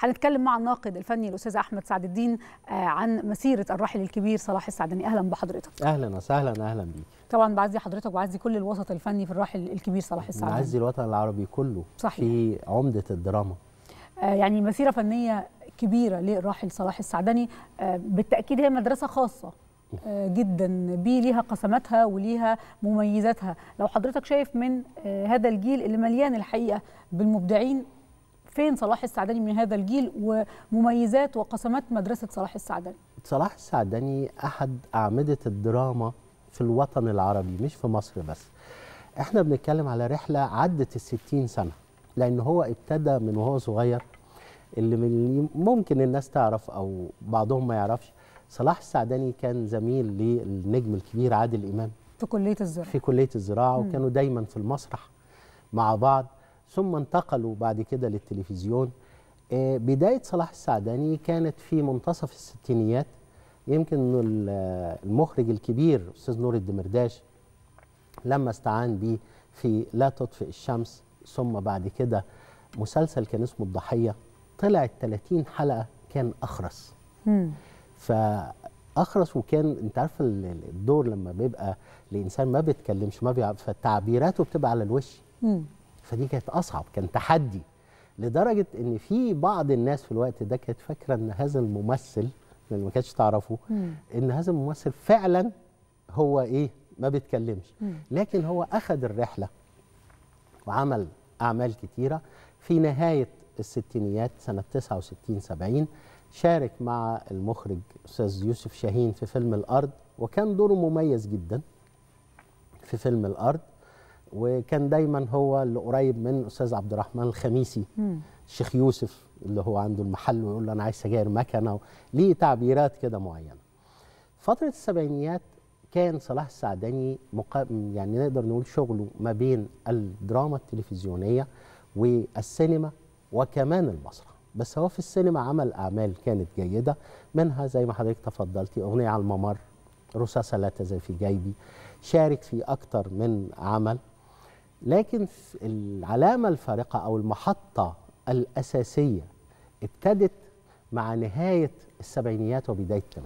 هنتكلم مع الناقد الفني الاستاذ احمد سعد الدين عن مسيره الراحل الكبير صلاح السعدني اهلا بحضرتك اهلا وسهلا اهلا بيك طبعا بعزي حضرتك وبعزي كل الوسط الفني في الراحل الكبير صلاح السعدني بعزي الوطن العربي كله صحيح. في عمده الدراما آه يعني مسيره فنيه كبيره للراحل صلاح السعدني آه بالتاكيد هي مدرسه خاصه آه جدا بيه ليها قسماتها وليها مميزاتها لو حضرتك شايف من آه هذا الجيل اللي مليان الحقيقه بالمبدعين فين صلاح السعدني من هذا الجيل ومميزات وقسمات مدرسه صلاح السعدني صلاح السعدني احد اعمده الدراما في الوطن العربي مش في مصر بس احنا بنتكلم على رحله عدت الستين سنه لان هو ابتدى من وهو صغير اللي من ممكن الناس تعرف او بعضهم ما يعرفش صلاح السعدني كان زميل للنجم الكبير عادل امام في كليه الزراعه في كليه الزراعه وكانوا دايما في المسرح مع بعض ثم انتقلوا بعد كده للتلفزيون بدايه صلاح السعدني كانت في منتصف الستينيات يمكن المخرج الكبير استاذ نور الدمرداش لما استعان بيه في لا تطفئ الشمس ثم بعد كده مسلسل كان اسمه الضحيه طلعت 30 حلقه كان اخرس فاخرس وكان انت عارف الدور لما بيبقى الانسان ما بيتكلمش ما بيعرف فتعبيراته بتبقى على الوش مم. فدي كانت اصعب كان تحدي لدرجه ان في بعض الناس في الوقت ده كانت فاكره ان هذا الممثل اللي ما كانتش تعرفه مم. ان هذا الممثل فعلا هو ايه ما بيتكلمش مم. لكن هو اخذ الرحله وعمل اعمال كتيره في نهايه الستينيات سنه 69 70 شارك مع المخرج استاذ يوسف شاهين في فيلم الارض وكان دوره مميز جدا في فيلم الارض وكان دايما هو اللي قريب من استاذ عبد الرحمن الخميسي مم. الشيخ يوسف اللي هو عنده المحل ويقول له انا عايز سجاير مكنه ليه تعبيرات كده معينه فتره السبعينيات كان صلاح السعدني مقا... يعني نقدر نقول شغله ما بين الدراما التلفزيونيه والسينما وكمان المسرح بس هو في السينما عمل اعمال كانت جيده منها زي ما حضرتك تفضلتي اغنيه على الممر رصاصه لا تزال في جيبي شارك في اكتر من عمل لكن العلامه الفارقه او المحطه الاساسيه ابتدت مع نهايه السبعينيات وبدايه